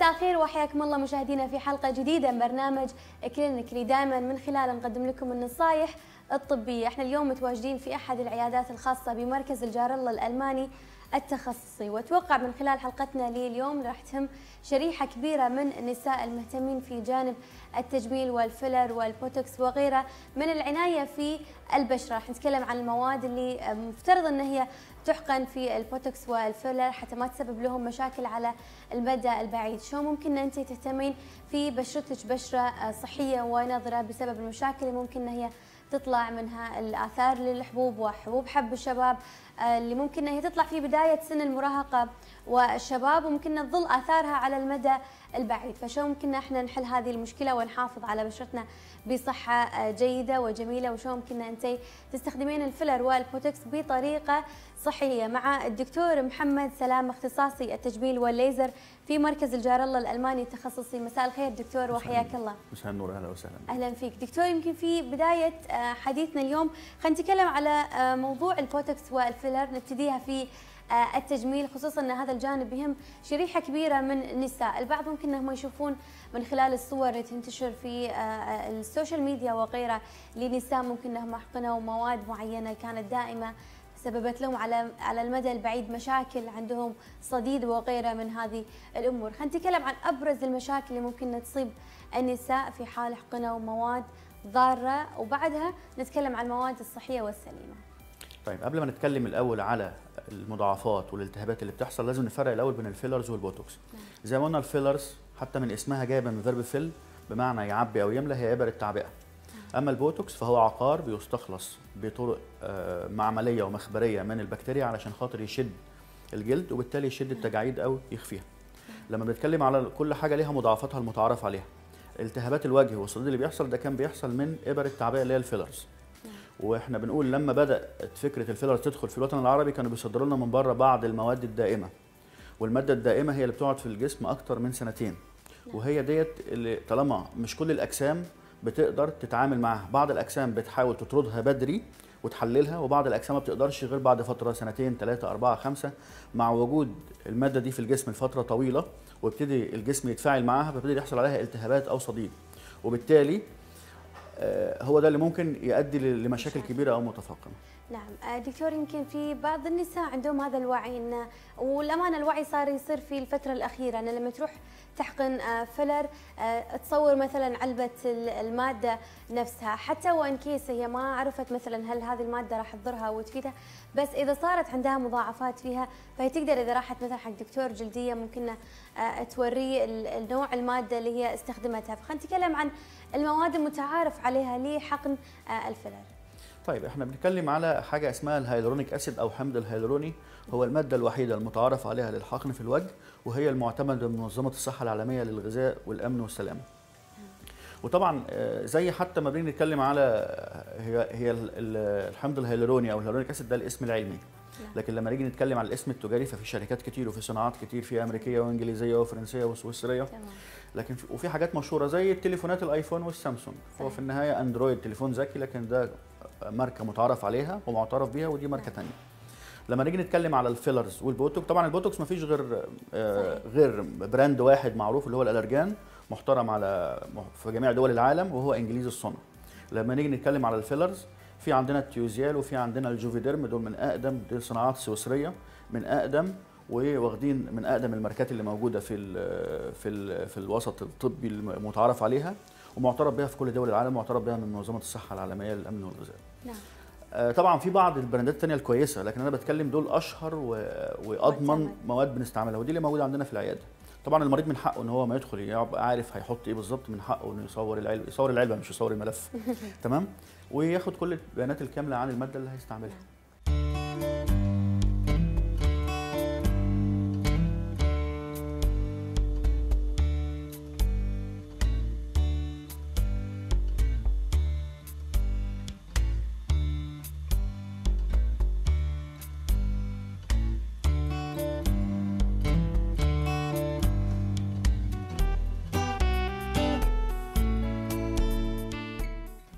مساء الخير وحياكم الله مشاهدينا في حلقة جديدة من برنامج كلينيك اللي دائما من خلاله نقدم لكم النصائح الطبية احنا اليوم متواجدين في أحد العيادات الخاصة بمركز الجارلة الألماني التخصصي واتوقع من خلال حلقتنا لي اليوم راح تهم شريحه كبيره من النساء المهتمين في جانب التجميل والفيلر والبوتوكس وغيرها من العنايه في البشره راح نتكلم عن المواد اللي مفترض ان هي تحقن في البوتوكس والفيلر حتى ما تسبب لهم مشاكل على المدى البعيد شو ممكن ان انت تهتمين في بشرتك بشره صحيه ونظره بسبب المشاكل اللي ممكن ان هي تطلع منها الاثار للحبوب وحبوب حب الشباب آه، اللي ممكن هي تطلع في بدايه سن المراهقه والشباب وممكن تظل اثارها على المدى البعيد فشو ممكن احنا نحل هذه المشكله ونحافظ على بشرتنا بصحه آه، جيده وجميله وشو ممكن انت تستخدمين الفيلر والبوتوكس بطريقه صحيه مع الدكتور محمد سلام اختصاصي التجميل والليزر في مركز الجار الله الالماني التخصصي مساء الخير دكتور وحياك الله مساء النور اهلا وسهلا اهلا فيك دكتور يمكن في بدايه آه، حديثنا اليوم خلينا نتكلم على موضوع البوتوكس والفيلر نبتديها في آه، التجميل خصوصا ان هذا الجانب يهم شريحه كبيره من النساء، البعض ممكن انهم يشوفون من خلال الصور اللي تنتشر في آه، السوشيال ميديا وغيرها لنساء ممكن انهم حقنوا مواد معينه كانت دائمه سببت لهم على على المدى البعيد مشاكل عندهم صديد وغيرها من هذه الامور، خلينا نتكلم عن ابرز المشاكل اللي ممكن تصيب النساء في حال حقنوا مواد ضاره وبعدها نتكلم عن المواد الصحيه والسليمه. طيب قبل ما نتكلم الاول على المضاعفات والالتهابات اللي بتحصل لازم نفرق الاول بين الفيلرز والبوتوكس نعم. زي ما قلنا الفيلرز حتى من اسمها جايبه من فيرب فيل بمعنى يعبي او يملى هي ابر التعبئه نعم. اما البوتوكس فهو عقار بيستخلص بطرق آه، معمليه ومخبريه من البكتيريا علشان خاطر يشد الجلد وبالتالي يشد نعم. التجاعيد او يخفيها لما بنتكلم على كل حاجه ليها مضاعفاتها المتعارف عليها التهابات الوجه والصديد اللي بيحصل ده كان بيحصل من ابر التعبئه اللي هي الفيلرز واحنا بنقول لما بدات فكره الفيلر تدخل في الوطن العربي كانوا بيصدروا لنا من بره بعض المواد الدائمه والماده الدائمه هي اللي بتقعد في الجسم اكتر من سنتين نعم. وهي ديت اللي طالما مش كل الاجسام بتقدر تتعامل معاها بعض الاجسام بتحاول تطردها بدري وتحللها وبعض الاجسام ما بتقدرش غير بعد فتره سنتين ثلاثه اربعه خمسه مع وجود الماده دي في الجسم لفتره طويله ويبتدي الجسم يتفاعل معاها فبيبتدي يحصل عليها التهابات او صديد وبالتالي آه، هو ده اللي ممكن يؤدي لمشاكل كبيره او متفاقمه نعم آه، دكتور يمكن في بعض النساء عندهم هذا الوعي انه والامانه الوعي صار يصير في الفتره الاخيره انه لما تروح تحقن آه، فلر تصور مثلا علبه الماده نفسها حتى وان كيس هي ما عرفت مثلا هل هذه الماده راح تضرها وتفيدها بس اذا صارت عندها مضاعفات فيها فهي تقدر اذا راحت مثلا حق دكتور جلديه ممكن توريه النوع الماده اللي هي استخدمتها فخلينا نتكلم عن المواد المتعارف عليها لحقن آه، الفلر طيب احنا بنتكلم على حاجه اسمها الهيلورونيك اسيد او حمض الهيلوروني هو الماده الوحيده المتعارف عليها للحقن في الوجه وهي المعتمده من منظمه الصحه العالميه للغذاء والامن والسلامه وطبعا آه، زي حتى ما بنتكلم على هي هي الحمض الهيلوروني او الهيلورونيك اسيد ده الاسم العلمي نعم. لكن لما نيجي نتكلم على الاسم التجاري ففي شركات كتير وفي صناعات كتير في امريكيه وانجليزيه وفرنسيه وسويسريه تمام. لكن وفي حاجات مشهوره زي التليفونات الايفون والسامسونج هو في النهايه اندرويد تليفون ذكي لكن ده ماركه متعارف عليها ومعترف بيها ودي ماركه ثانيه لما نيجي نتكلم على الفيلرز والبوتوكس طبعا البوتوكس ما فيش غير آه غير براند واحد معروف اللي هو الالرجان محترم على في جميع دول العالم وهو انجليزي الصنع لما نيجي نتكلم على الفيلرز في عندنا التيوزيال وفي عندنا الجوفيديرم دول من اقدم دي صناعات سويسريه من اقدم وواخدين من اقدم الماركات اللي موجوده في ال في ال في الوسط الطبي المتعارف عليها ومعترف بها في كل دول العالم معترف بها من منظمه الصحه العالميه للامن والغذاء. نعم. آه طبعا في بعض البراندات الثانيه الكويسه لكن انا بتكلم دول اشهر واضمن مواد بنستعملها ودي اللي موجوده عندنا في العياده. طبعا المريض من حقه ان هو ما يدخل يبقى عارف هيحط ايه بالظبط من حقه انه يصور العلبه يصور العلبه مش يصور الملف تمام وياخد كل البيانات الكامله عن الماده اللي هيستعملها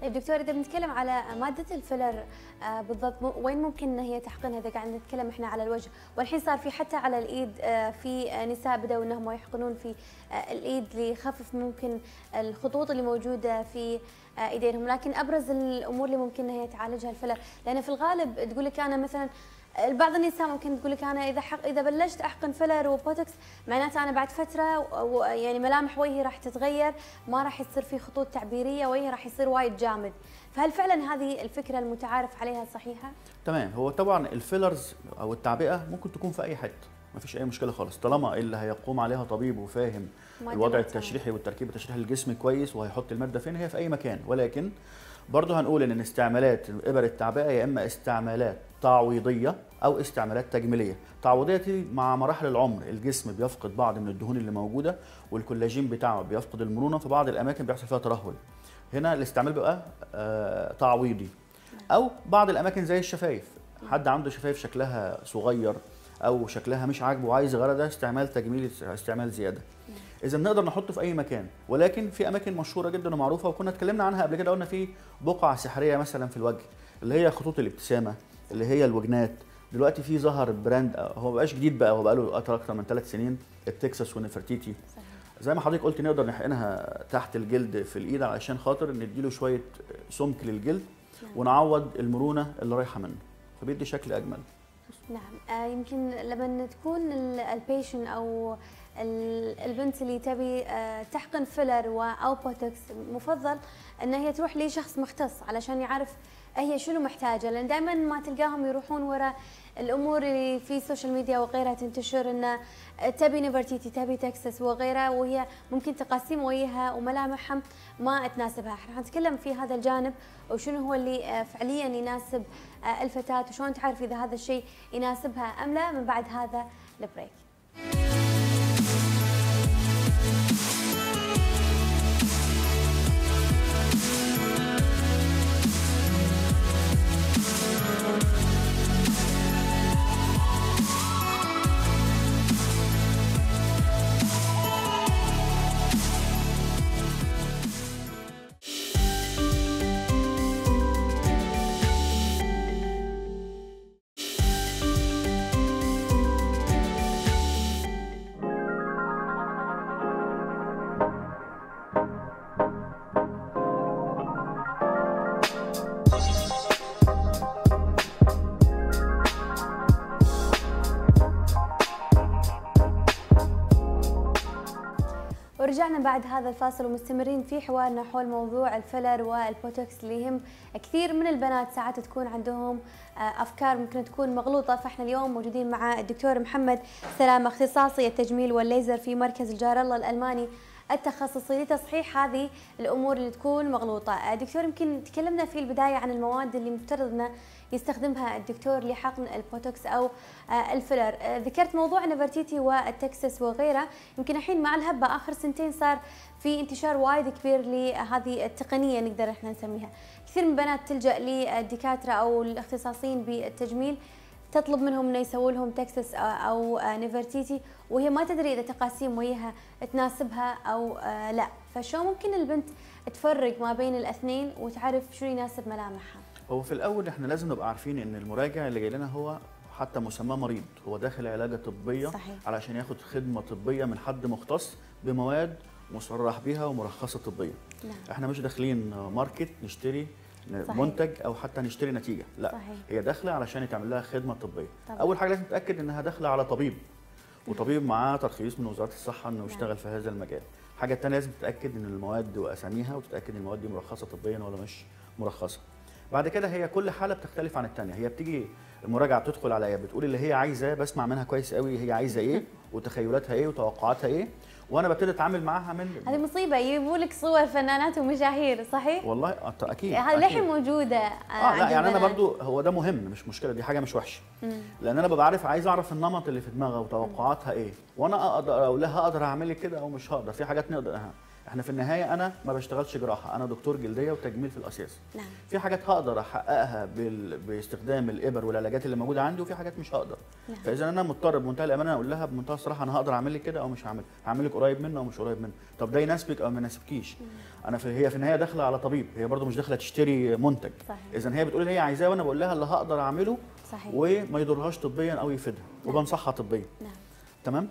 طيب دكتور اذا بنتكلم على ماده الفيلر آه بالضبط مو- وين ممكن ان هي تحقنها اذا قاعد نتكلم احنا على الوجه والحين صار في حتى على الايد آه في آه نساء بداوا انهم يحقنون في آه الايد ليخفف ممكن الخطوط اللي موجوده في آه ايدينهم لكن ابرز الامور اللي ممكن ان هي تعالجها الفيلر لان في الغالب تقول لك انا مثلا بعض النساء ممكن تقول لك انا اذا حق اذا بلشت احقن فيلر وبوتوكس معناته انا بعد فتره و- و- يعني ملامح وجهي راح تتغير ما راح يصير في خطوط تعبيريه وجهي راح يصير وايد جامد فهل فعلا هذه الفكره المتعارف عليها صحيحه تمام هو طبعا الفيلرز او التعبئه ممكن تكون في اي حته مفيش اي مشكله خالص طالما اللي هيقوم عليها طبيب وفاهم مادة الوضع نفسها. التشريحي والتركيب التشريحي للجسم كويس وهيحط الماده فين هي في اي مكان ولكن برضه هنقول ان استعمالات ابر التعبئه يا اما استعمالات تعويضيه او استعمالات تجميليه تعويضيه دي مع مراحل العمر الجسم بيفقد بعض من الدهون اللي موجوده والكولاجين بتاعه بيفقد المرونه في بعض الاماكن بيحصل فيها ترهل هنا الاستعمال بيبقى آه تعويضي او بعض الاماكن زي الشفايف حد عنده شفايف شكلها صغير او شكلها مش عاجبه وعايز يغيرها ده استعمال تجميلي استعمال زياده اذا نقدر نحطه في اي مكان ولكن في اماكن مشهوره جدا ومعروفه وكنا اتكلمنا عنها قبل كده قلنا في بقع سحريه مثلا في الوجه اللي هي خطوط الابتسامه اللي هي الوجنات دلوقتي في ظهر براند هو مبقاش جديد بقى هو بقى له اكتر من ثلاث سنين التكساس ونفرتيتي صحيح زي ما حضرتك قلت نقدر نحقنها تحت الجلد في الايد علشان خاطر نديله شويه سمك للجلد نعم. ونعوض المرونه اللي رايحه منه فبيدي شكل اجمل نعم آه يمكن لما تكون البيشن او ال- البنت اللي تبي آه تحقن فيلر و- او بوتوكس مفضل ان هي تروح لشخص مختص علشان يعرف هي شنو محتاجه لان دائما ما تلقاهم يروحون وراء الامور اللي في السوشيال ميديا وغيرها تنتشر انه تبي نيفرتيتي تبي تكسس وغيرها وهي ممكن تقاسيم وجهها وملامحها ما تناسبها راح نتكلم في هذا الجانب وشنو هو اللي آه، فعليا يناسب آه، الفتاة وشلون تعرف إذا هذا الشيء يناسبها أم لا من بعد هذا البريك ورجعنا بعد هذا الفاصل ومستمرين في حوارنا حول موضوع الفيلر والبوتوكس اللي يهم كثير من البنات ساعات تكون عندهم آه، افكار ممكن تكون مغلوطه فاحنا اليوم موجودين مع الدكتور محمد سلامه اختصاصي التجميل والليزر في مركز الجار الله الالماني التخصصي لتصحيح هذه الامور اللي تكون مغلوطه آه، دكتور يمكن تكلمنا في البدايه عن المواد اللي مفترض انه يستخدمها الدكتور لحقن البوتوكس او آه، الفيلر آه، ذكرت موضوع نفرتيتي والتكسس وغيره يمكن الحين مع الهبه اخر سنتين صار في انتشار وايد كبير لهذه التقنيه نقدر احنا نسميها كثير من البنات تلجا للدكاتره او الاختصاصيين بالتجميل تطلب منهم انه يسووا لهم تكسس آه، او آه، نفرتيتي وهي ما تدري اذا تقاسيم وجهها تناسبها او آه، لا فشو ممكن البنت تفرق ما بين الاثنين وتعرف شو يناسب ملامحها هو في الاول احنا لازم نبقى عارفين ان المراجع اللي جاي لنا هو حتى مسماه مريض هو داخل علاجه طبيه صحيح. علشان ياخد خدمه طبيه من حد مختص بمواد مصرح بيها ومرخصه طبيه نعم احنا مش داخلين ماركت نشتري صحيح. منتج او حتى نشتري نتيجه لا صحيح. هي داخله علشان يتعمل لها خدمه طبيه طبعا. اول حاجه لازم تتاكد انها داخله على طبيب وطبيب معاه ترخيص من وزاره الصحه انه نعم. يشتغل في هذا المجال الحاجه الثانيه لازم تتاكد ان المواد واساميها وتتاكد ان المواد دي مرخصه طبيا ولا مش مرخصه بعد كده هي كل حاله بتختلف عن الثانيه هي بتيجي المراجعه بتدخل عليا بتقول اللي هي عايزاه بسمع منها كويس قوي هي عايزه ايه وتخيلاتها ايه وتوقعاتها ايه وانا ببتدي اتعامل معاها من هذه مصيبه يجيبوا لك صور فنانات ومشاهير صحيح والله أت- اكيد هذه أكيد. للحين موجوده اه لا يعني انا برضو هو ده مهم مش مشكله دي حاجه مش وحشه لان انا ببقى عارف عايز اعرف النمط اللي في دماغها وتوقعاتها ايه وانا اقدر اقول لها اقدر اعمل لك كده او مش هقدر في حاجات نقدر أه. احنا في النهايه انا ما بشتغلش جراحه انا دكتور جلديه وتجميل في الاساس نعم في حاجات هقدر احققها بال... باستخدام الابر والعلاجات اللي موجوده عندي وفي حاجات مش هقدر نعم. فاذا انا مضطر بمنتهى الامانه اقول لها بمنتهى الصراحه انا هقدر اعمل لك كده او مش هعمل هعمل لك قريب منه او مش قريب منه طب ده يناسبك او ما يناسبكيش انا في هي في النهايه داخله على طبيب هي برضو مش داخله تشتري منتج صحيح اذا هي بتقول اللي هي عايزاه وانا بقول لها اللي هقدر اعمله صحيح وما يضرهاش طبيا او يفيدها وبنصحها طبيا نعم تمام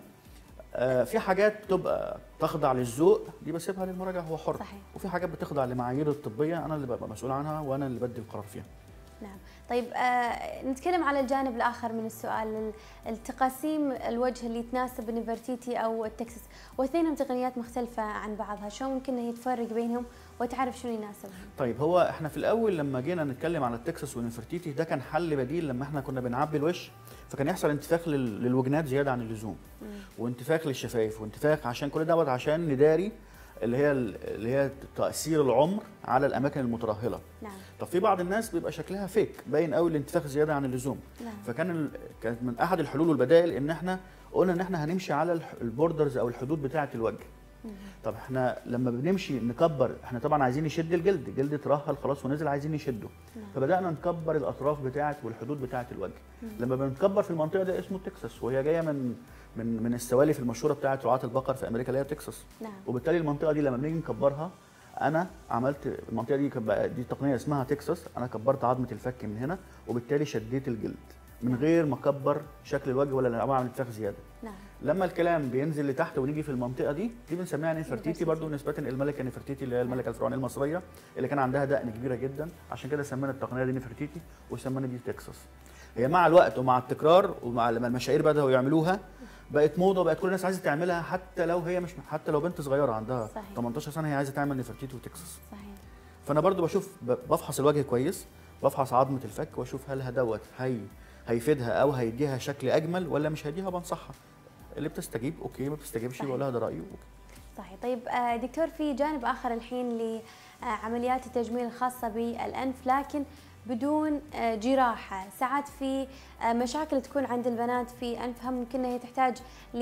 آه في حاجات بتبقى تخضع للذوق دي بسيبها للمراجع هو حر صحيح وفي حاجات بتخضع لمعايير الطبيه انا اللي ببقى مسؤول عنها وانا اللي بدي القرار فيها نعم طيب آه نتكلم على الجانب الاخر من السؤال ال- التقاسيم الوجه اللي تناسب النفرتيتي او التكسس واثنينهم تقنيات مختلفه عن بعضها شلون ممكن هي تفرق بينهم وتعرف شنو يناسبهم طيب هو احنا في الاول لما جينا نتكلم على التكساس والنفرتيتي ده كان حل بديل لما احنا كنا بنعبي الوش فكان يحصل انتفاخ لل- للوجنات زياده عن اللزوم مم. وانتفاخ للشفايف وانتفاخ عشان كل دوت عشان نداري اللي هي اللي هي تاثير العمر على الاماكن المترهله نعم طب في بعض الناس بيبقى شكلها فيك باين قوي الانتفاخ زياده عن اللزوم نعم فكان ال... كانت من احد الحلول والبدائل ان احنا قلنا ان احنا هنمشي على الح- البوردرز او الحدود بتاعه الوجه مم. طب احنا لما بنمشي نكبر احنا طبعا عايزين نشد الجلد الجلد اترهل خلاص ونزل عايزين نشده نعم. فبدانا نكبر الاطراف بتاعه والحدود بتاعه الوجه مم. لما بنكبر في المنطقه ده اسمه تكساس وهي جايه من من من السوالف المشهوره بتاعه رعاه البقر في امريكا اللي هي تكساس نعم وبالتالي المنطقه دي لما بنيجي نكبرها انا عملت المنطقه دي كب- دي تقنيه اسمها تكساس انا كبرت عظمه الفك من هنا وبالتالي شديت الجلد من غير ما اكبر شكل الوجه ولا اعمل انتفاخ زياده نعم لما الكلام بينزل لتحت ونيجي في المنطقه دي دي بنسميها نفرتيتي نفرتيتي. برضو نسبه الملكه نفرتيتي اللي هي الملكه الفرعونيه المصريه اللي كان عندها دقن كبيره جدا عشان كده سمينا التقنيه دي نفرتيتي وسمينا دي تكساس هي مع الوقت ومع التكرار ومع لما المشاهير بداوا يعملوها بقت موضه بقت كل الناس عايزه تعملها حتى لو هي مش حتى لو بنت صغيره عندها صحيح. 18 سنه هي عايزه تعمل نفرتيتي وتكساس صحيح فانا برضو بشوف ب- بفحص الوجه كويس بفحص عظمه الفك واشوف هل دوت هي هيفيدها او هيديها شكل اجمل ولا مش هيديها بنصحها اللي بتستجيب اوكي ما بتستجيبش صحيح. بقول لها ده رايي أوكي. صحيح طيب آه، دكتور في جانب اخر الحين لعمليات التجميل الخاصه بالانف لكن بدون آه، جراحه ساعات في آه، مشاكل تكون عند البنات في انفها ممكن هي تحتاج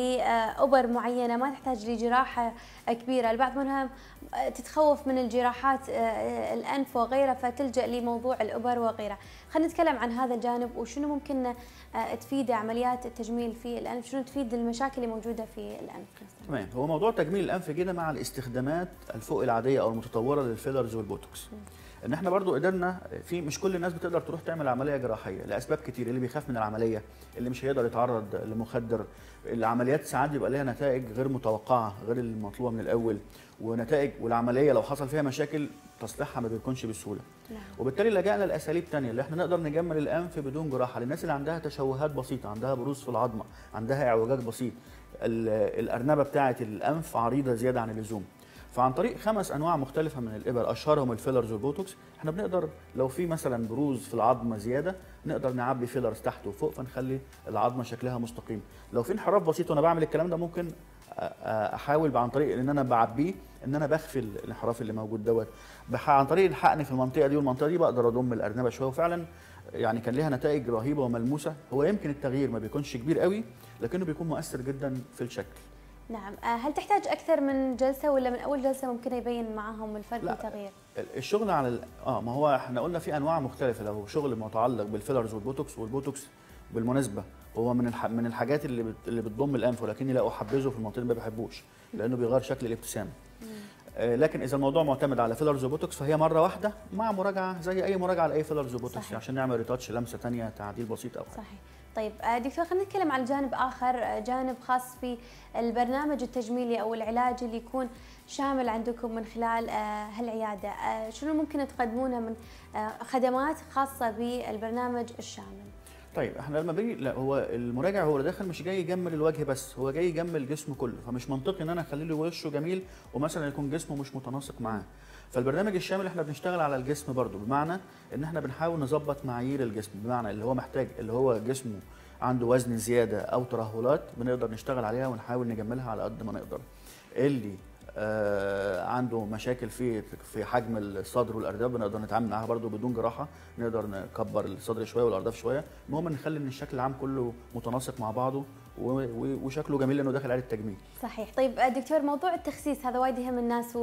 لابر معينه ما تحتاج لجراحه كبيره البعض منها آه، تتخوف من الجراحات آه، الانف وغيرها فتلجا لموضوع الابر وغيرها خلينا نتكلم عن هذا الجانب وشنو ممكن آه، تفيد عمليات التجميل في الانف شنو تفيد المشاكل اللي موجوده في الانف مثلا تمام هو موضوع تجميل الانف جدا مع الاستخدامات الفوق العاديه او المتطوره للفيلرز والبوتوكس ان احنا برضو قدرنا في مش كل الناس بتقدر تروح تعمل عمليه جراحيه لاسباب كتير اللي بيخاف من العمليه اللي مش هيقدر يتعرض لمخدر العمليات ساعات بيبقى لها نتائج غير متوقعه غير المطلوبه من الاول ونتائج والعمليه لو حصل فيها مشاكل تصليحها ما بيكونش بسهوله نعم وبالتالي لجأنا لاساليب تانية اللي احنا نقدر نجمل الانف بدون جراحه للناس اللي عندها تشوهات بسيطه عندها بروز في العظمه عندها اعوجاج بسيط ال- الارنبه بتاعه الانف عريضه زياده عن اللزوم فعن طريق خمس انواع مختلفه من الابر اشهرهم الفيلرز والبوتوكس احنا بنقدر لو في مثلا بروز في العظمه زياده نقدر نعبي فيلرز تحت وفوق فنخلي العظمه شكلها مستقيم لو في انحراف بسيط وانا بعمل الكلام ده ممكن أ- أ- احاول عن طريق ان انا بعبيه ان انا بخفي الانحراف اللي موجود دوت بح- عن طريق الحقن في المنطقه دي والمنطقه دي بقدر اضم الارنبه شويه وفعلا يعني كان ليها نتائج رهيبه وملموسه هو يمكن التغيير ما بيكونش كبير قوي لكنه بيكون مؤثر جدا في الشكل نعم آه، هل تحتاج أكثر من جلسة ولا من أول جلسة ممكن يبين معهم الفرق لا. والتغيير؟ الشغل على ال... اه ما هو احنا قلنا في انواع مختلفه لو شغل متعلق بالفيلرز والبوتوكس والبوتوكس بالمناسبه هو من الح... من الحاجات اللي بت... اللي بتضم الانف ولكني لا احبذه في المنطقه اللي ما بحبوش لانه بيغير شكل الابتسامه آه لكن اذا الموضوع معتمد على فيلرز وبوتوكس فهي مره واحده مع مراجعه زي اي مراجعه لاي فيلرز وبوتوكس صحيح. عشان نعمل ريتاتش لمسه ثانيه تعديل بسيط او حاجه صحيح طيب آه، دكتور خلينا نتكلم عن جانب آخر آه، جانب خاص في البرنامج التجميلي أو العلاج اللي يكون شامل عندكم من خلال آه، هالعيادة آه، شنو ممكن تقدمونه من آه، خدمات خاصة بالبرنامج الشامل؟ طيب احنا لما بنيجي لا هو المراجع هو اللي داخل مش جاي يجمل الوجه بس هو جاي يجمل جسمه كله فمش منطقي ان انا اخلي له وشه جميل ومثلا يكون جسمه مش متناسق معاه فالبرنامج الشامل احنا بنشتغل على الجسم برضو بمعنى ان احنا بنحاول نظبط معايير الجسم بمعنى اللي هو محتاج اللي هو جسمه عنده وزن زياده او ترهلات بنقدر نشتغل عليها ونحاول نجملها على قد ما نقدر اللي آه عنده مشاكل في في حجم الصدر والارداف بنقدر نتعامل معاها برضو بدون جراحه نقدر نكبر الصدر شويه والارداف شويه المهم نخلي ان الشكل العام كله متناسق مع بعضه و- و- وشكله جميل لانه داخل عليه التجميل صحيح طيب دكتور موضوع التخسيس هذا وايد يهم الناس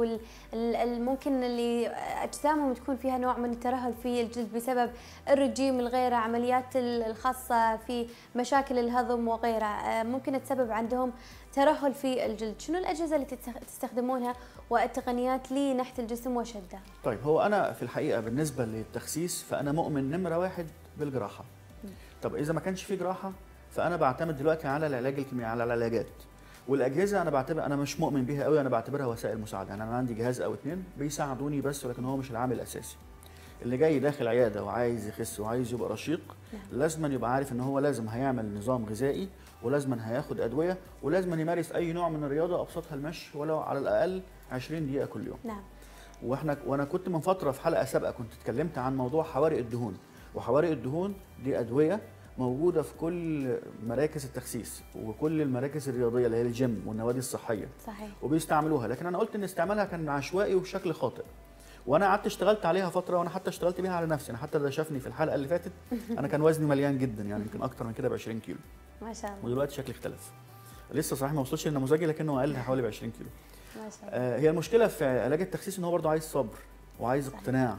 والممكن اللي اجسامهم تكون فيها نوع من الترهل في الجلد بسبب الرجيم الغيره عمليات الخاصه في مشاكل الهضم وغيرها آه، ممكن تسبب عندهم ترهل في الجلد شنو الاجهزه اللي تتخ- تستخدمونها والتقنيات لنحت الجسم وشده طيب هو انا في الحقيقه بالنسبه للتخسيس فانا مؤمن نمره واحد بالجراحه طب اذا ما كانش في جراحه فانا بعتمد دلوقتي على العلاج الكيميائي على العلاجات والاجهزه انا بعتبر انا مش مؤمن بيها قوي انا بعتبرها وسائل مساعده يعني انا عندي جهاز او اتنين بيساعدوني بس ولكن هو مش العامل الاساسي اللي جاي داخل عياده وعايز يخس وعايز يبقى رشيق لازما يبقى عارف ان هو لازم هيعمل نظام غذائي ولازما هياخد ادويه ولازما يمارس اي نوع من الرياضه ابسطها المشي ولو على الاقل 20 دقيقه كل يوم نعم واحنا وانا كنت من فتره في حلقه سابقه كنت اتكلمت عن موضوع حوارق الدهون وحوارق الدهون دي ادويه موجوده في كل مراكز التخسيس وكل المراكز الرياضيه اللي هي الجيم والنوادي الصحيه صحيح وبيستعملوها لكن انا قلت ان استعمالها كان عشوائي وبشكل خاطئ وانا قعدت اشتغلت عليها فتره وانا حتى اشتغلت بيها على نفسي انا حتى ده شافني في الحلقه اللي فاتت انا كان وزني مليان جدا يعني يمكن اكتر من كده ب 20 كيلو ما شاء الله ودلوقتي شكلي اختلف لسه صحيح ما وصلش لنموذجي لكنه اقل حوالي ب 20 كيلو ما شاء الله آه، هي المشكله في علاج التخسيس ان هو برضه عايز صبر وعايز اقتناع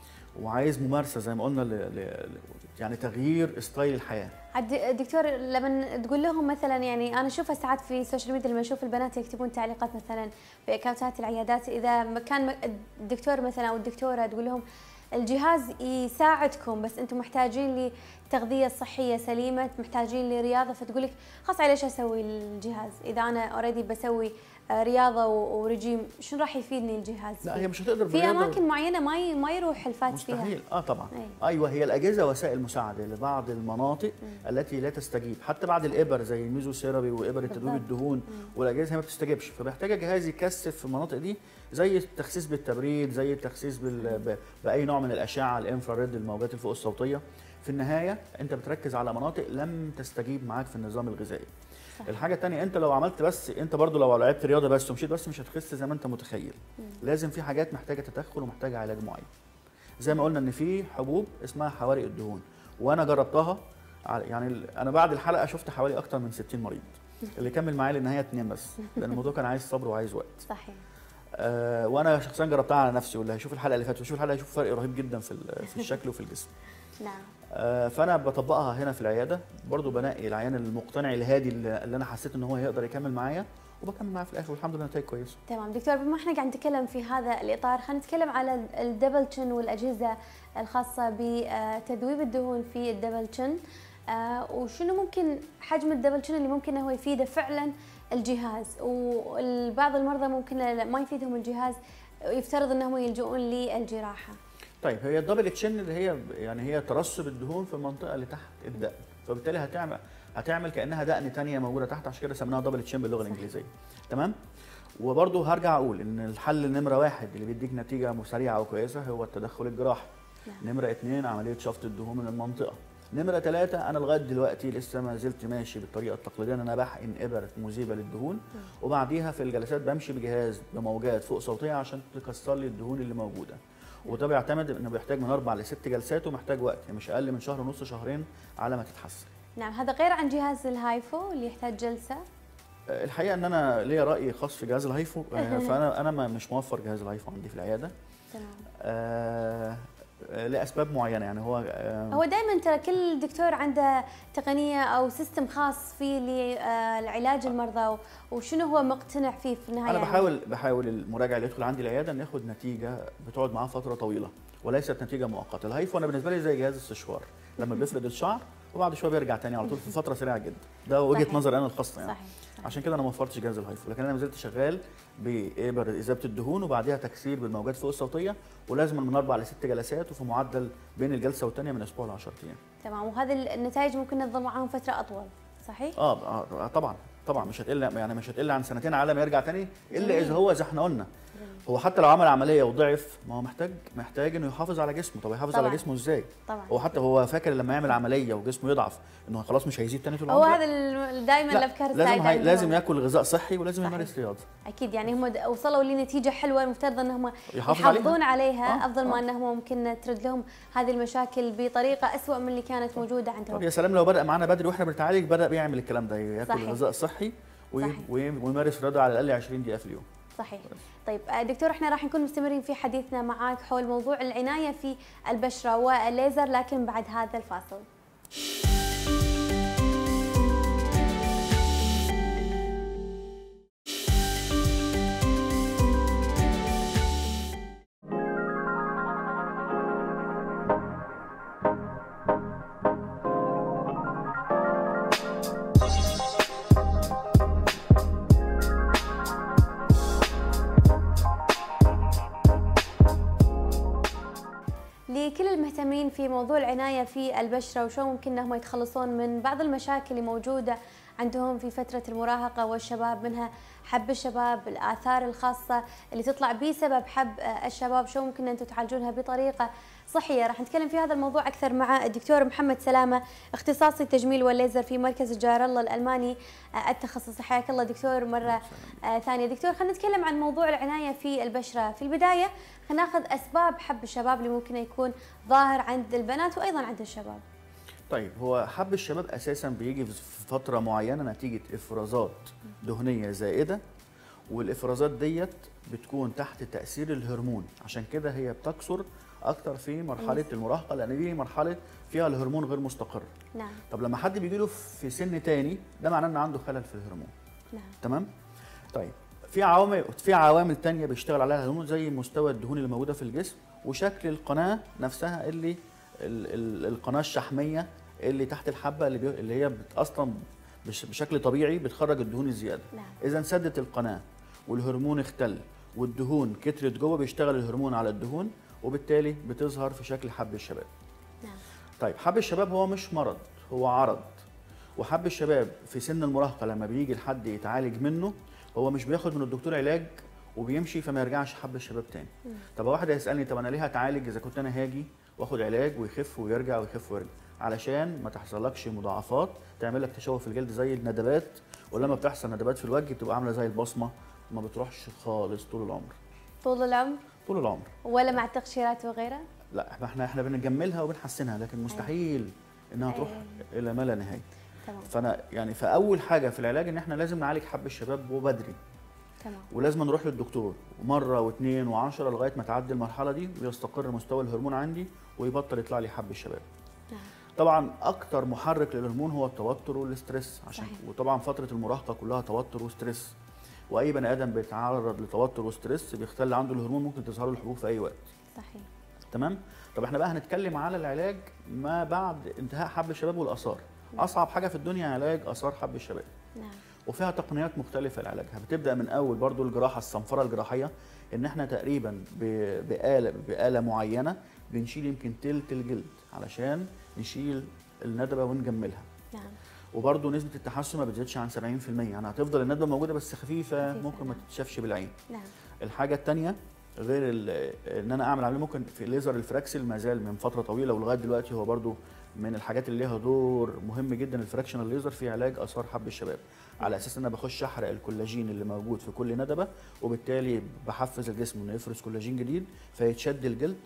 وعايز ممارسه زي ما قلنا ل... ل... ل- يعني تغيير ستايل الحياه عد دكتور لما تقول لهم مثلا يعني انا اشوفها ساعات في السوشيال ميديا لما اشوف البنات يكتبون تعليقات مثلا في اكونتات العيادات اذا ما كان م- الدكتور مثلا او الدكتوره تقول لهم الجهاز يساعدكم بس انتم محتاجين لتغذيه صحيه سليمه محتاجين لرياضه فتقول لك خلاص على ايش اسوي الجهاز اذا انا اوريدي بسوي آه، رياضه و- ورجيم شنو راح يفيدني الجهاز لا فيه؟ هي مش هتقدر في بالرياضة- اماكن معينه ما ي- ما يروح الفات فيها مستحيل اه طبعا أي. ايوه هي الاجهزه وسائل مساعده لبعض المناطق التي لا تستجيب حتى بعد الابر زي الميزوثيرابي وابر تذويب بالضبط. الدهون والاجهزه هي ما بتستجيبش فمحتاجه جهاز يكثف في المناطق دي زي التخسيس بالتبريد زي التخسيس بال... ب... باي نوع من الاشعه الانفراريد الموجات الفوق الصوتيه في النهايه انت بتركز على مناطق لم تستجيب معاك في النظام الغذائي صح. الحاجه الثانيه انت لو عملت بس انت برضو لو لعبت رياضه بس ومشيت بس مش هتخس زي ما انت متخيل لازم في حاجات محتاجه تدخل ومحتاجه علاج معين زي ما قلنا ان في حبوب اسمها حوارق الدهون وانا جربتها على- يعني ال- انا بعد الحلقه شفت حوالي اكتر من 60 مريض اللي كمل معايا للنهايه اتنين بس لان الموضوع كان عايز صبر وعايز وقت صحيح آه وانا شخصيا جربتها على نفسي واللي هيشوف الحلقه اللي فاتت ويشوف الحلقه هيشوف فرق رهيب جدا في ال- في الشكل وفي الجسم نعم آه، فانا بطبقها هنا في العياده برضو بنقي العيان المقتنع الهادي اللي اللي انا حسيت ان هو يقدر يكمل معايا وبكمل معاه في الاخر والحمد لله نتائج كويسه تمام دكتور بما احنا قاعد نتكلم في هذا الاطار خلينا نتكلم على الدبل تشن والاجهزه الخاصه بتذويب الدهون في الدبل تشن آه، وشنو ممكن حجم الدبل تشن اللي ممكن هو يفيده فعلا الجهاز وبعض المرضى ممكن لا- ما يفيدهم الجهاز يفترض انهم يلجؤون للجراحه طيب هي الدبل تشين اللي هي يعني هي ترسب الدهون في المنطقه اللي تحت الدقن فبالتالي هتعمل هتعمل كانها دقن تانية موجوده تحت عشان كده سميناها دبل تشين باللغه الانجليزيه تمام وبرضه هرجع اقول ان الحل نمره واحد اللي بيديك نتيجه سريعه وكويسه هو التدخل الجراحي نعم. نمره اثنين عمليه شفط الدهون من المنطقه نمره ثلاثة أنا لغاية دلوقتي لسه ما زلت ماشي بالطريقة التقليدية إن أنا بحقن إبر مذيبة للدهون وبعديها في الجلسات بمشي بجهاز بموجات فوق صوتية عشان تكسر لي الدهون اللي موجودة وده بيعتمد انه بيحتاج من اربع لست جلسات ومحتاج وقت يعني مش اقل من شهر ونص شهرين على ما تتحسن. نعم هذا غير عن جهاز الهايفو اللي يحتاج جلسه آه، الحقيقه ان انا ليا راي خاص في جهاز الهايفو آه، فانا انا ما- مش موفر جهاز الهايفو عندي في العياده تمام آه، آه، لاسباب معينه يعني هو آه، هو دائما ترى كل دكتور عنده تقنيه او سيستم خاص فيه لعلاج المرضى و- وشنو هو مقتنع فيه في النهايه انا يعني. بحاول بحاول المراجع اللي يدخل عندي العياده ان ياخد نتيجه بتقعد معاه فتره طويله وليست نتيجه مؤقته الهايفو انا بالنسبه لي زي جهاز السشوار لما بيفرد الشعر وبعد شويه بيرجع تاني على طول في فتره سريعه جدا ده وجهه صحيح. نظري انا الخاصه يعني صحيح, صحيح. عشان كده انا ما وفرتش جهاز الهايفو لكن انا ما زلت شغال بابر اذابه الدهون وبعديها تكسير بالموجات فوق الصوتيه ولازم من اربع لست جلسات وفي معدل بين الجلسه والثانيه من اسبوع ل 10 ايام. تمام وهذه النتائج ممكن تظل معاهم فتره اطول صحيح؟ اه آه، طبعا طبعا مش هتقل يعني مش هتقل عن سنتين على ما يرجع تاني الا جميل. اذا هو زي احنا قلنا هو حتى لو عمل عمليه وضعف ما هو محتاج محتاج انه يحافظ على جسمه طب يحافظ على طبعاً. جسمه ازاي طبعا هو حتى هو فاكر لما يعمل عمليه وجسمه يضعف انه خلاص مش هيزيد تاني في هو العمر هذا ال- دائما لا، الافكار لازم السائده هي... عندهم. لازم ياكل غذاء صحي ولازم صحيح. يمارس رياضه اكيد يعني هم د- وصلوا لنتيجه حلوه المفترض انهم يحافظ يحافظون عليها, آه، افضل ما آه. انهم ممكن ترد لهم هذه المشاكل بطريقه اسوء من اللي كانت موجوده طب عندهم يا سلام لو بدا معانا بدري واحنا بنتعالج بدا بيعمل الكلام ده ياكل صحيح. غذاء صحي وي... صحيح. وي... ويمارس رياضه على الاقل 20 دقيقه في اليوم صحيح طيب آه، دكتور احنا راح نكون مستمرين في حديثنا معاك حول موضوع العنايه في البشره والليزر لكن بعد هذا الفاصل لكل المهتمين في موضوع العناية في البشرة وشو ممكن انهم يتخلصون من بعض المشاكل اللي موجودة عندهم في فترة المراهقة والشباب منها حب الشباب الآثار الخاصة اللي تطلع بسبب حب آه، الشباب شو ممكن أنتم تعالجونها بطريقة صحية راح نتكلم في هذا الموضوع أكثر مع الدكتور محمد سلامة اختصاصي التجميل والليزر في مركز الجار الله الألماني آه، التخصصي حياك الله دكتور مرة آه، ثانية دكتور خلينا نتكلم عن موضوع العناية في البشرة في البداية خلينا ناخذ أسباب حب الشباب اللي ممكن يكون ظاهر عند البنات وأيضا عند الشباب طيب هو حب الشباب اساسا بيجي في فتره معينه نتيجه افرازات دهنيه زائده والافرازات ديت بتكون تحت تاثير الهرمون عشان كده هي بتكثر اكتر في مرحله المراهقه لان دي مرحله فيها الهرمون غير مستقر نعم طب لما حد بيجي له في سن تاني ده معناه ان عنده خلل في الهرمون نعم تمام طيب في عوامل في عوامل تانية بيشتغل عليها الهرمون زي مستوى الدهون اللي موجوده في الجسم وشكل القناه نفسها اللي ال ال القناه الشحميه اللي تحت الحبه اللي, بي اللي هي بت- اصلا بش بشكل طبيعي بتخرج الدهون الزياده نعم. اذا سدت القناه والهرمون اختل والدهون كترت جوه بيشتغل الهرمون على الدهون وبالتالي بتظهر في شكل حب الشباب نعم طيب حب الشباب هو مش مرض هو عرض وحب الشباب في سن المراهقه لما بيجي لحد يتعالج منه هو مش بياخد من الدكتور علاج وبيمشي فما يرجعش حب الشباب تاني طب واحد هيسالني طب انا ليه هتعالج اذا كنت انا هاجي واخد علاج ويخف ويرجع ويخف ويرجع علشان ما تحصلكش مضاعفات تعمل لك تشوه في الجلد زي الندبات ولما بتحصل ندبات في الوجه بتبقى عامله زي البصمه ما بتروحش خالص طول العمر طول العمر طول العمر ولا مع التقشيرات وغيرها لا إحنا- احنا احنا بنجملها وبنحسنها لكن مستحيل انها تروح أيوة. الى ما لا نهايه تمام فانا يعني فاول حاجه في العلاج ان احنا لازم نعالج حب الشباب وبدري تمام ولازم نروح للدكتور مره واثنين وعشرة لغايه ما تعدي المرحله دي ويستقر مستوى الهرمون عندي ويبطل يطلع لي حب الشباب نعم طبعا اكتر محرك للهرمون هو التوتر والاسترس عشان صحيح. وطبعا فتره المراهقه كلها توتر وستريس واي بني ادم بيتعرض لتوتر وستريس بيختل عنده الهرمون ممكن تظهر له الحبوب في اي وقت صحيح تمام طب احنا بقى هنتكلم على العلاج ما بعد انتهاء حب الشباب والاثار اصعب حاجه في الدنيا علاج اثار حب الشباب نعم وفيها تقنيات مختلفه لعلاجها بتبدا من اول برضو الجراحه الصنفره الجراحيه ان احنا تقريبا ب- بآلة بآلة معينه بنشيل يمكن تلت الجلد علشان نشيل الندبه ونجملها نعم وبرضو نسبه التحسن ما بتزيدش عن 70% يعني هتفضل الندبه موجوده بس خفيفه, خفيفة، ممكن ما نعم. تتشافش بالعين نعم الحاجه الثانيه غير ال- ان انا اعمل عمليه ممكن في الليزر الفراكسل ما زال من فتره طويله ولغايه دلوقتي هو برضو من الحاجات اللي ليها دور مهم جدا الفراكشنال ليزر في علاج اثار حب الشباب على اساس ان انا بخش احرق الكولاجين اللي موجود في كل ندبه وبالتالي بحفز الجسم انه يفرز كولاجين جديد فيتشد الجلد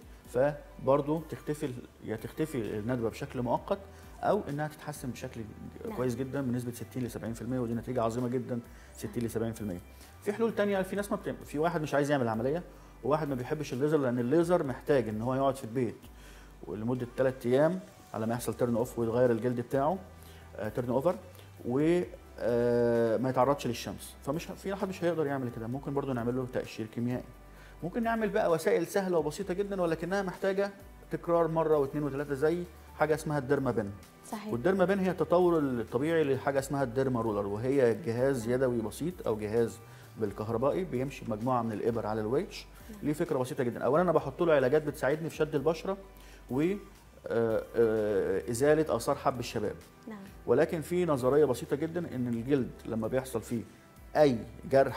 فبرضه تختفي ال- يا تختفي الندبه بشكل مؤقت او انها تتحسن بشكل نعم. كويس جدا بنسبه 60 ل 70% ودي نتيجه عظيمه جدا 60 ل 70% في حلول تانية في ناس ما بتعمل في واحد مش عايز يعمل عمليه وواحد ما بيحبش الليزر لان الليزر محتاج ان هو يقعد في البيت ولمده 3 ايام على ما يحصل تيرن اوف ويتغير الجلد بتاعه تيرن اوفر و آه، ما يتعرضش للشمس فمش ه- في حد مش هيقدر يعمل كده ممكن برضو نعمل له تقشير كيميائي ممكن نعمل بقى وسائل سهله وبسيطه جدا ولكنها محتاجه تكرار مره واثنين وثلاثه زي حاجه اسمها الديرما بن صحيح والديرما بين هي التطور الطبيعي لحاجه اسمها الديرما رولر وهي جهاز يدوي بسيط او جهاز بالكهربائي بيمشي بمجموعه من الابر على الويتش ليه فكره بسيطه جدا اولا انا بحط له علاجات بتساعدني في شد البشره و آه، آه، ازاله اثار حب الشباب نعم ولكن في نظريه بسيطه جدا ان الجلد لما بيحصل فيه اي جرح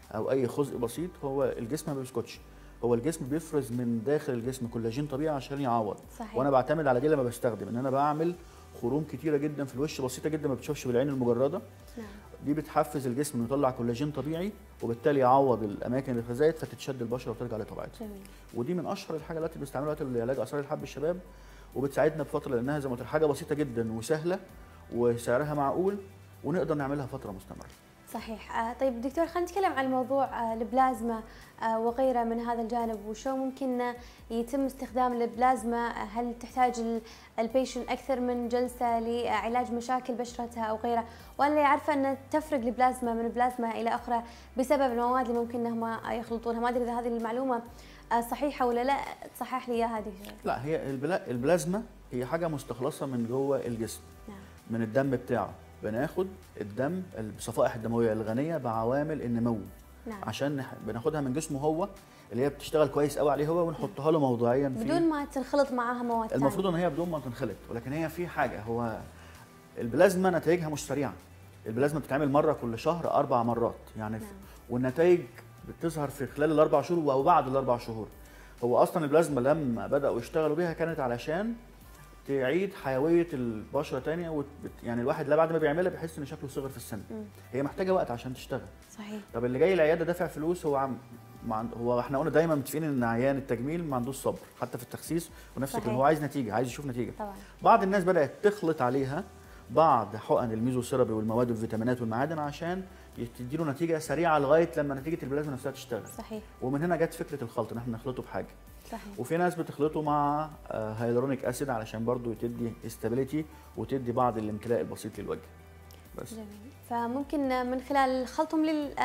او اي خزق بسيط هو الجسم ما بيسكتش هو الجسم بيفرز من داخل الجسم كولاجين طبيعي عشان يعوض صحيح وانا بعتمد على دي لما بستخدم ان انا بعمل خروم كتيره جدا في الوش بسيطه جدا ما بتشوفش بالعين المجرده نعم دي بتحفز الجسم انه يطلع كولاجين طبيعي وبالتالي يعوض الاماكن اللي اتغذت فتتشد البشره وترجع لطبيعتها جميل ودي من اشهر الحاجات اللي بنستعملها وقت لعلاج اثار الحب الشباب وبتساعدنا بفتره لانها زي ما قلت لك حاجه بسيطه جدا وسهله وسعرها معقول ونقدر نعملها فتره مستمره صحيح آه، طيب دكتور خلينا نتكلم عن موضوع آه، البلازما آه، وغيره من هذا الجانب وشو ممكن آه، يتم استخدام البلازما آه، هل تحتاج ال- البيشن اكثر من جلسه لعلاج مشاكل بشرتها او غيره ولا يعرف ان تفرق البلازما من بلازما الى اخرى بسبب المواد اللي ممكن انهم يخلطونها ما ادري اذا هذه المعلومه آه، صحيحه ولا لا تصحح لي اياها هذه لا هي البلا- البلازما هي حاجه مستخلصه من جوه الجسم نعم من الدم بتاعه بناخد الدم الصفائح الدمويه الغنيه بعوامل النمو نعم عشان نح- بناخدها من جسمه هو اللي هي بتشتغل كويس قوي عليه هو ونحطها له موضعيا فيه بدون ما تنخلط معاها مواد المفروض ثانية. ان هي بدون ما تنخلط ولكن هي في حاجه هو البلازما نتائجها مش سريعه البلازما بتتعمل مره كل شهر اربع مرات يعني نعم. والنتائج بتظهر في خلال الاربع شهور او بعد الاربع شهور هو اصلا البلازما لما بداوا يشتغلوا بيها كانت علشان تعيد حيويه البشره تانية وت... يعني الواحد لا بعد ما بيعملها بيحس ان شكله صغر في السن مم. هي محتاجه وقت عشان تشتغل صحيح طب اللي جاي العياده دافع فلوس هو عم ما عند... هو احنا قلنا دايما متفقين ان عيان التجميل ما عندوش صبر حتى في التخسيس ونفس صحيح. الكلام هو عايز نتيجه عايز يشوف نتيجه طبعا بعض الناس بدات تخلط عليها بعض حقن الميزوثيرابي والمواد والفيتامينات والمعادن عشان تديله نتيجه سريعه لغايه لما نتيجه البلازما نفسها تشتغل صحيح ومن هنا جت فكره الخلط ان احنا نخلطه بحاجه صحيح وفي ناس بتخلطه مع آه، هيالورونيك اسيد علشان برضو تدي استابيليتي وتدي بعض الامتلاء البسيط للوجه بس جميل فممكن من خلال خلطهم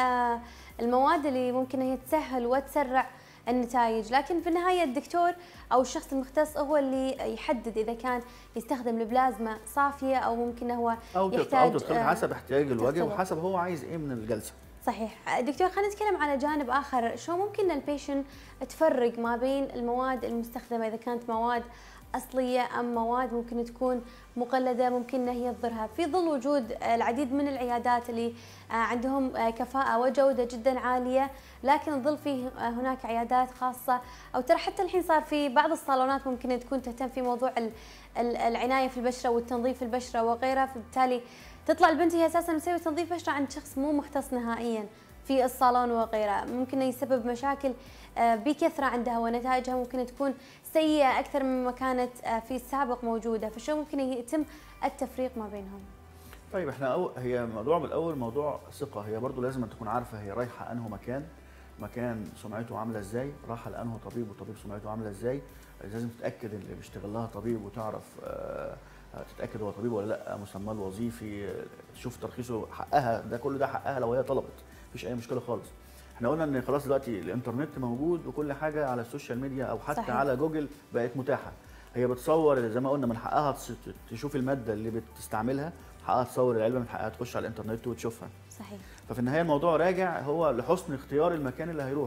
للمواد اللي ممكن هي تسهل وتسرع النتائج لكن في النهاية الدكتور أو الشخص المختص هو اللي يحدد إذا كان يستخدم البلازما صافية أو ممكن هو او تت- يحتاج او تتخلط آه، حسب احتياج الوجه تختلط. وحسب هو عايز ايه من الجلسه صحيح دكتور خلينا نتكلم على جانب آخر شو ممكن البيشن تفرق ما بين المواد المستخدمة إذا كانت مواد أصلية أم مواد ممكن تكون مقلدة ممكن أن هي تضرها في ظل وجود العديد من العيادات اللي آه، عندهم آه، كفاءة وجودة جدا عالية لكن ظل فيه آه، هناك عيادات خاصة أو ترى حتى الحين صار في بعض الصالونات ممكن تكون تهتم في موضوع ال- ال- العناية في البشرة والتنظيف البشرة وغيرها فبالتالي تطلع البنت هي اساسا مسوي تنظيف بشره عند شخص مو مختص نهائيا في الصالون وغيره ممكن يسبب مشاكل آه، بكثره عندها ونتائجها ممكن تكون سيئه اكثر مما كانت آه، في السابق موجوده فشو ممكن يتم التفريق ما بينهم طيب احنا أو هي موضوع بالاول موضوع ثقه هي برضو لازم تكون عارفه هي رايحه انه مكان مكان سمعته عامله ازاي رايحه لانه طبيب وطبيب سمعته عامله ازاي لازم تتاكد اللي بيشتغل لها طبيب وتعرف آه، تتاكد هو طبيب ولا لا مسماه الوظيفي آه، تشوف ترخيصه حقها ده كله ده حقها لو هي طلبت مفيش اي مشكله خالص احنا قلنا ان خلاص دلوقتي الانترنت موجود وكل حاجه على السوشيال ميديا او حتى صحيح. صحيح. على جوجل بقت متاحه هي بتصور زي ما قلنا من حقها تس- تشوف الماده اللي بتستعملها حقها تصور العلبه من حقها تخش على الانترنت وتشوفها صحيح ففي النهايه الموضوع راجع هو لحسن اختيار المكان اللي هيروح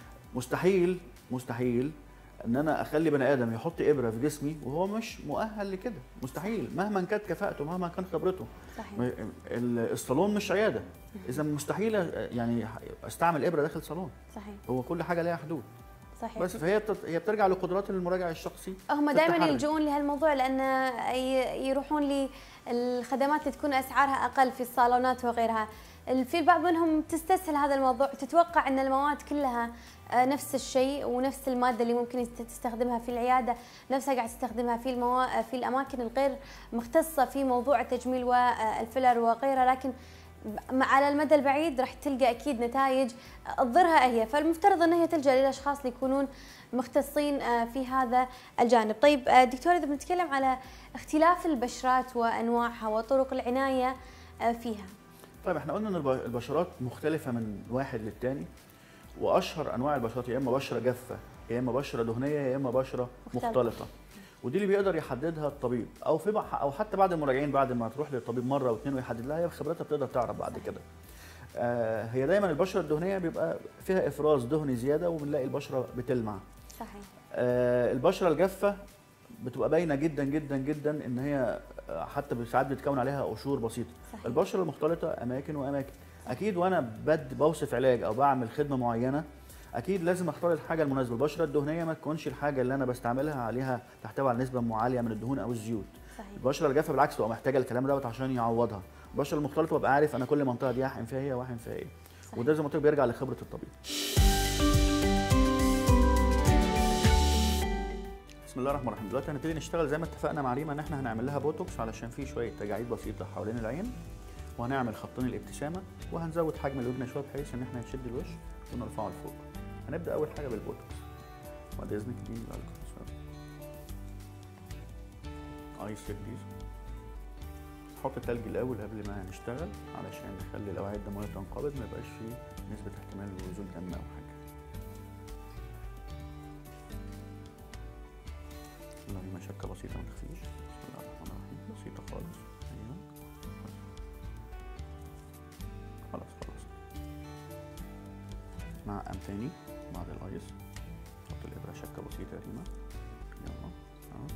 مستحيل مستحيل ان انا اخلي بني ادم يحط ابره في جسمي وهو مش مؤهل لكده مستحيل مهما كانت كفاءته مهما كان خبرته صحيح م- ال- الصالون مش عياده اذا مستحيل يعني استعمل ابره داخل صالون صحيح هو كل حاجه ليها حدود صحيح بس فهي بتت- هي بترجع لقدرات المراجع الشخصي هم في دائما التحرك. يلجؤون لهالموضوع لان ي- يروحون للخدمات اللي تكون اسعارها اقل في الصالونات وغيرها ال- في البعض منهم تستسهل هذا الموضوع تتوقع ان المواد كلها آه، نفس الشيء ونفس الماده اللي ممكن يست- تستخدمها في العياده نفسها قاعد تستخدمها في الموا... في الاماكن الغير مختصه في موضوع التجميل والفيلر وغيرها لكن ب- على المدى البعيد راح تلقى اكيد نتائج تضرها هي فالمفترض ان هي تلجا للاشخاص اللي يكونون مختصين آه، في هذا الجانب طيب آه، دكتور اذا بنتكلم على اختلاف البشرات وانواعها وطرق العنايه آه، فيها طيب احنا قلنا ان الب- البشرات مختلفه من واحد للتاني واشهر انواع البشرات يا اما بشره جافه يا اما بشره دهنيه يا اما بشره مختلفة. مختلطه ودي اللي بيقدر يحددها الطبيب او في بع- او حتى بعد المراجعين بعد ما تروح للطبيب مره واثنين ويحدد لها هي بخبرتها بتقدر تعرف بعد كده آه هي دايما البشره الدهنيه بيبقى فيها افراز دهني زياده وبنلاقي البشره بتلمع صحيح آه، البشره الجافه بتبقى باينه جدا جدا جدا ان هي آه، حتى ساعات بتكون عليها قشور بسيطه صحيح البشره المختلطه اماكن واماكن اكيد وانا بد بوصف علاج او بعمل خدمه معينه اكيد لازم اختار الحاجه المناسبه البشره الدهنيه ما تكونش الحاجه اللي انا بستعملها عليها تحتوي على نسبه عاليه من الدهون او الزيوت صحيح البشره الجافه بالعكس تبقى محتاجه الكلام دوت عشان يعوضها البشره المختلطه ببقى عارف انا كل منطقه دي احقن فيها ايه واحقن فيها ايه صحيح. وده زي ما قلت لك بيرجع لخبره الطبيب بسم الله الرحمن الرحيم دلوقتي هنبتدي نشتغل زي ما اتفقنا مع ريما ان احنا هنعمل لها بوتوكس علشان في شويه تجاعيد بسيطه حوالين العين وهنعمل خطين الابتسامه وهنزود حجم الودن شويه بحيث ان احنا نشد الوش ونرفعه لفوق هنبدا اول حاجه بالبوتوكس بعد اذنك اديني الالكحول شويه ايس بليز نحط التلج الاول قبل ما نشتغل علشان نخلي الاوعيه الدمويه تنقبض ما يبقاش فيه نسبه احتمال لنزول دم او حاجه يلا دي مشكه بسيطه ما تخفيش بسم الله الرحمن الرحيم بسيطه خالص ايوه خلاص خلاص مع ام تاني بعد الايس نحط الابره شكه بسيطه يا ريما يلا اهو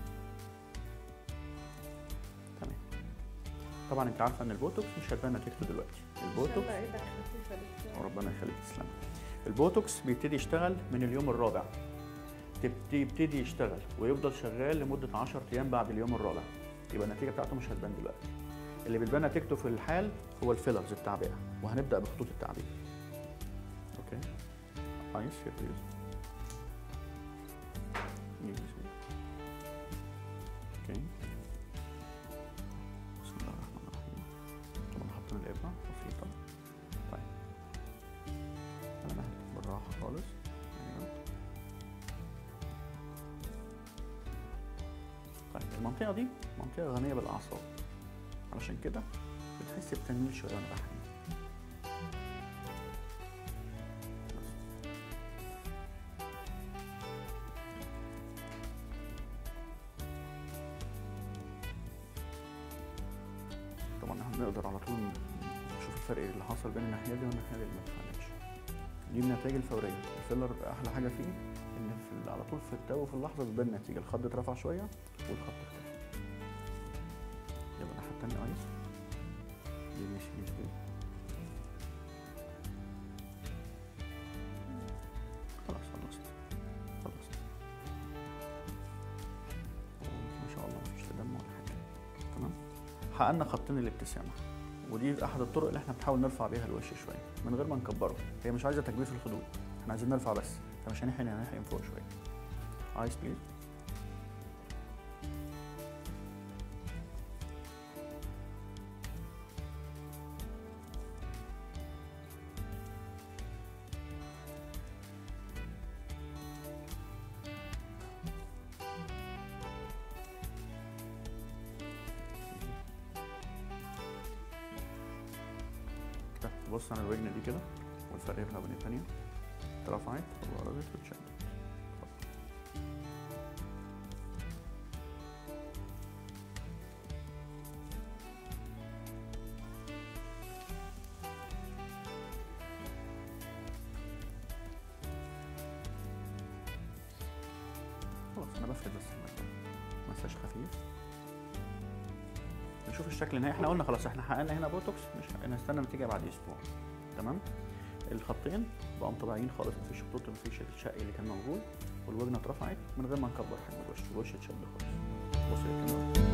تمام طبعا انت عارفه ان البوتوكس مش هتبان نتيجته دلوقتي البوتوكس ربنا يخليك تسلم البوتوكس بيبتدي يشتغل من اليوم الرابع تبتدي يبتدي يشتغل ويفضل شغال لمده 10 ايام بعد اليوم الرابع يبقى النتيجه بتاعته مش هتبان دلوقتي اللي بتبان نتيجته في الحال هو الفيلرز التعبئه وهنبدا بخطوط التعبئه اوكي ايس يا بليز اوكي بسم الله الرحمن الرحيم طبعا حطينا الابره بسيطه طيب انا مهلك بالراحه خالص أيوة. طيب المنطقه دي منطقه غنيه بالاعصاب علشان كده بتحس بتنميل شويه وانا بحكي طبعا احنا بنقدر على طول نشوف الفرق اللي حصل بين الناحيه دي والناحيه دي اللي ما اتفهمتش دي النتائج الفوريه الفيلر احلى حاجه فيه ان في على طول في التو في اللحظه بتبان النتيجه الخط اترفع شويه والخط اختفى يلا الناحيه التانيه ايس دي ماشي ماشي كده خلاص خلصت خلصت ما شاء الله مفيش دم ولا حاجه تمام حققنا خطين الابتسامه ودي احد الطرق اللي احنا بنحاول نرفع بيها الوش شويه من غير ما نكبره هي مش عايزه تكبير في الخدود احنا عايزين نرفع بس فمش هنحن هنحن فوق شويه ايس بليز كده بص على الوجنه دي كده والفرق بينها وبين التانية اترفعت وقربت واتشدت خلاص انا بفرد بس المكان مساج خفيف نشوف الشكل النهائي احنا قلنا خلاص احنا حققنا هنا بوتوكس مش هنستنى النتيجه بعد اسبوع تمام الخطين بقوا طبيعيين خالص مفيش خطوط مفيش الشق اللي كان موجود والوجنه اترفعت من غير ما نكبر حجم الوش الوش اتشد خالص بص يا كاميرا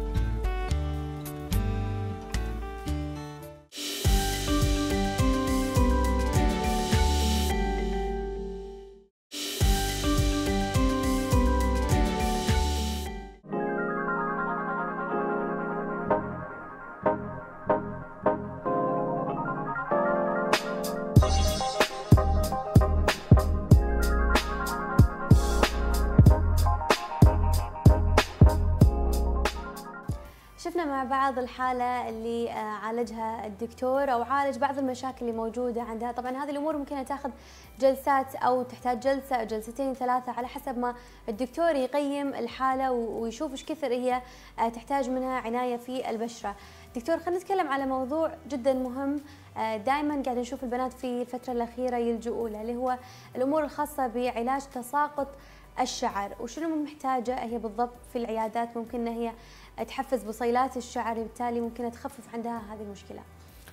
شفنا مع بعض الحالة اللي آه، عالجها الدكتور أو عالج بعض المشاكل اللي موجودة عندها طبعا هذه الأمور ممكن تاخذ جلسات أو تحتاج جلسة أو جلستين ثلاثة على حسب ما الدكتور يقيم الحالة و- ويشوف إيش كثر هي آه، تحتاج منها عناية في البشرة دكتور خلينا نتكلم على موضوع جدا مهم دائما قاعد نشوف البنات في الفترة الأخيرة يلجؤوا له اللي هو الأمور الخاصة بعلاج تساقط الشعر وشنو محتاجة هي بالضبط في العيادات ممكن أن هي تحفز بصيلات الشعر بالتالي ممكن تخفف عندها هذه المشكلة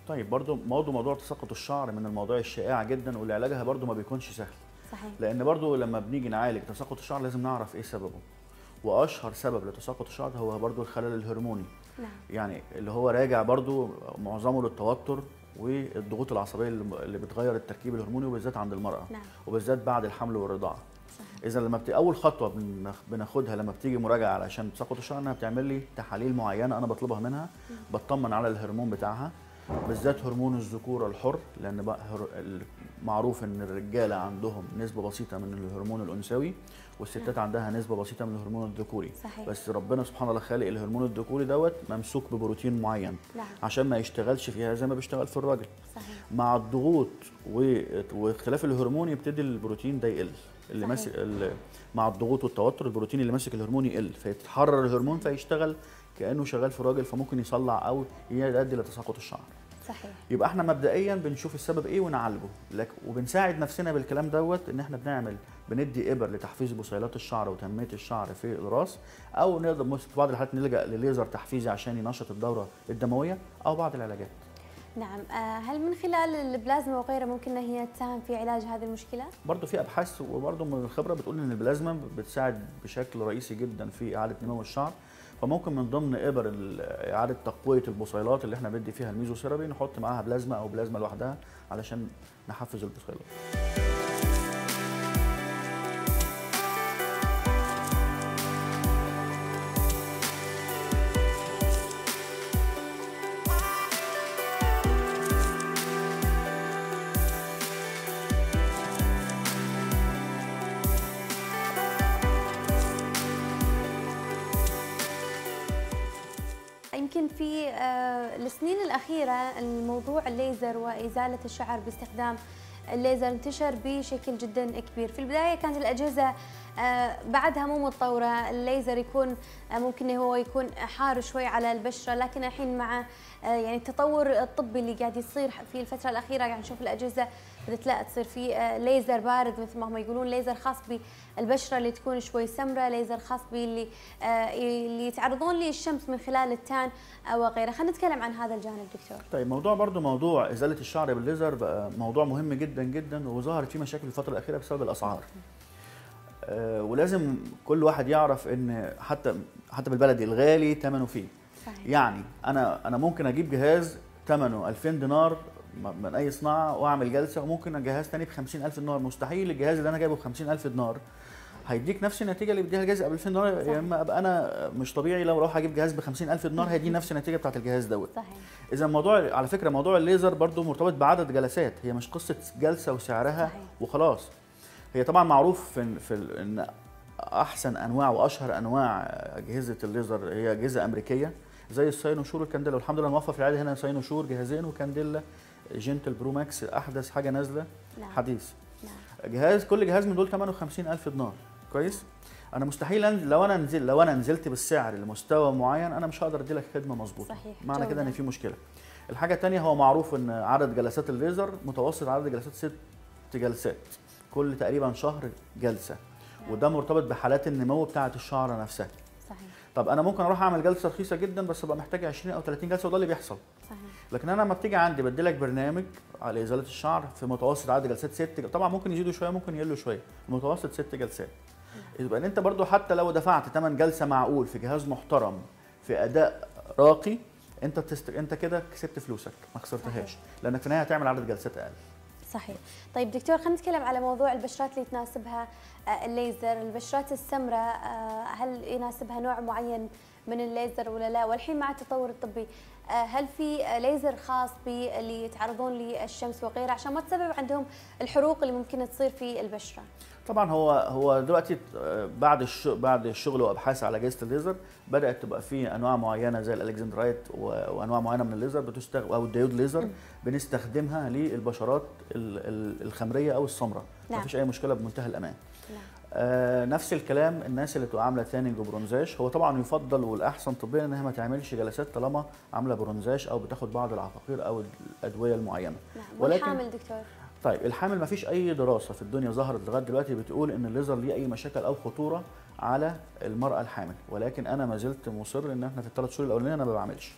طيب برضو برضو موضوع تساقط الشعر من المواضيع الشائعه جدا واللي علاجها برضو ما بيكونش سهل صحيح لان برضو لما بنيجي نعالج تساقط الشعر لازم نعرف ايه سببه واشهر سبب لتساقط الشعر هو برضو الخلل الهرموني نعم يعني اللي هو راجع برضو معظمه للتوتر والضغوط العصبيه اللي اللي بتغير التركيب الهرموني وبالذات عند المراه نعم وبالذات بعد الحمل والرضاعه صحيح اذا لما بت... اول خطوه بنخ- بناخدها لما بتيجي مراجعه علشان تساقط الشعر انها بتعمل لي تحاليل معينه انا بطلبها منها بطمن على الهرمون بتاعها بالذات هرمون الذكوره الحر لان بقى هر... ال- معروف ان الرجاله عندهم نسبه بسيطه من الهرمون الانثوي والستات عندها نسبه بسيطه من الهرمون الذكوري صحيح بس ربنا سبحانه وتعالى خالق الهرمون الذكوري دوت ممسوك ببروتين معين نعم عشان ما يشتغلش فيها زي ما بيشتغل في الراجل صحيح مع الضغوط و- واختلاف الهرمون يبتدي البروتين ده يقل اللي صحيح. ماسك ال- مع الضغوط والتوتر البروتين اللي ماسك الهرمون يقل فيتحرر الهرمون فيشتغل كانه شغال في الراجل فممكن يصلع او يؤدي لتساقط الشعر صحيح يبقى احنا مبدئيا بنشوف السبب ايه ونعالجه لك وبنساعد نفسنا بالكلام دوت ان احنا بنعمل بندي ابر لتحفيز بصيلات الشعر وتنميه الشعر في الراس او نقدر مس- في بعض الحالات نلجا لليزر تحفيزي عشان ينشط الدوره الدمويه او بعض العلاجات نعم آه، هل من خلال البلازما وغيرها ممكن ان هي تساهم في علاج هذه المشكله؟ برضه في ابحاث وبرضه من الخبره بتقول ان البلازما بتساعد بشكل رئيسي جدا في اعاده نمو الشعر فممكن من ضمن ابر ال- اعاده تقويه البصيلات اللي احنا بندي فيها الميزوثيرابي نحط معاها بلازما او بلازما لوحدها علشان نحفز البصيلات يمكن في آه، السنين الأخيرة الموضوع الليزر وإزالة الشعر باستخدام الليزر انتشر بشكل جدا كبير في البداية كانت الأجهزة آه، بعدها مو متطورة الليزر يكون آه، ممكن هو يكون حار شوي على البشرة لكن الحين مع آه، يعني التطور الطبي اللي قاعد يصير في الفترة الأخيرة قاعد نشوف الأجهزة بدأت لا تصير في آه، ليزر بارد مثل ما هم يقولون ليزر خاص بالبشرة اللي تكون شوي سمراء ليزر خاص باللي آه، اللي يتعرضون للشمس من خلال التان أو غيره خلينا نتكلم عن هذا الجانب دكتور طيب موضوع برضو موضوع ازاله الشعر بالليزر بقى موضوع مهم جدا جدا وظهرت فيه مشاكل الفتره الاخيره بسبب الاسعار آه ولازم كل واحد يعرف ان حتى حتى بالبلدي الغالي ثمنه فيه صحيح يعني انا انا ممكن اجيب جهاز ثمنه 2000 دينار م- من اي صناعه واعمل جلسه وممكن جهاز تاني ب 50000 دينار مستحيل الجهاز اللي انا جايبه ب 50000 دينار هيديك نفس النتيجه اللي بيديها الجهاز ب 2000 دينار صح. يا اما ابقى انا مش طبيعي لو اروح اجيب جهاز ب 50000 دينار هيدي نفس النتيجه بتاعت الجهاز دوت صحيح اذا الموضوع على فكره موضوع الليزر برضو مرتبط بعدد جلسات هي مش قصه جلسه وسعرها صحيح. وخلاص هي طبعا معروف في في ال- ان احسن انواع واشهر انواع اجهزه الليزر هي اجهزه امريكيه زي الساينوشور والكانديلا والحمد لله موفر في العياده هنا ساينوشور جهازين وكانديلا جنتل برو ماكس احدث حاجه نازله نعم حديث نعم جهاز كل جهاز من دول ثمنه 50000 دينار كويس انا مستحيل أنزل لو انا نزل لو انا نزلت بالسعر لمستوى معين انا مش هقدر ادي لك خدمه مظبوطه صحيح. معنى كده ان جودة. في مشكله الحاجه الثانيه هو معروف ان عدد جلسات الليزر متوسط عدد جلسات ست جلسات كل تقريبا شهر جلسه وده مرتبط بحالات النمو بتاعه الشعر نفسها صحيح طب انا ممكن اروح اعمل جلسه رخيصه جدا بس ابقى محتاج 20 او 30 جلسه وده اللي بيحصل صحيح لكن انا لما بتيجي عندي بدي لك برنامج على ازاله الشعر في متوسط عدد جلسات ست جل- طبعا ممكن يزيدوا شويه ممكن يقلوا شويه المتوسط ست جلسات يبقى ان انت برضو حتى لو دفعت ثمن جلسه معقول في جهاز محترم في اداء راقي انت بتست... انت كده كسبت فلوسك ما خسرتهاش صحيح. لانك في النهايه هتعمل عدد جلسات اقل صحيح طيب دكتور خلينا نتكلم على موضوع البشرات اللي تناسبها آه، الليزر البشرات السمراء آه، هل يناسبها نوع معين من الليزر ولا لا والحين مع التطور الطبي آه، هل في آه، ليزر خاص باللي يتعرضون للشمس وغيره عشان ما تسبب عندهم الحروق اللي ممكن تصير في البشره طبعا هو هو دلوقتي آه، بعد الشغل بعد الشغل وابحاث على اجهزه الليزر بدات تبقى في انواع معينه زي الالكسندرايت و- وانواع معينه من الليزر بتستخدم او الديود ليزر بنستخدمها للبشرات ال- ال- الخمريه او السمراء نعم. مفيش اي مشكله بمنتهى الامان نعم آه نفس الكلام الناس اللي تبقى عامله تانينج وبرونزاج هو طبعا يفضل والاحسن طبيا انها ما تعملش جلسات طالما عامله برونزاج او بتاخد بعض العقاقير او الادويه المعينه نعم ولكن- والحامل دكتور طيب الحامل ما فيش اي دراسه في الدنيا ظهرت لغايه دلوقتي بتقول ان الليزر ليه اي مشاكل او خطوره على المراه الحامل ولكن انا ما زلت مصر ان احنا في الثلاث شهور الاولانيه انا ما بعملش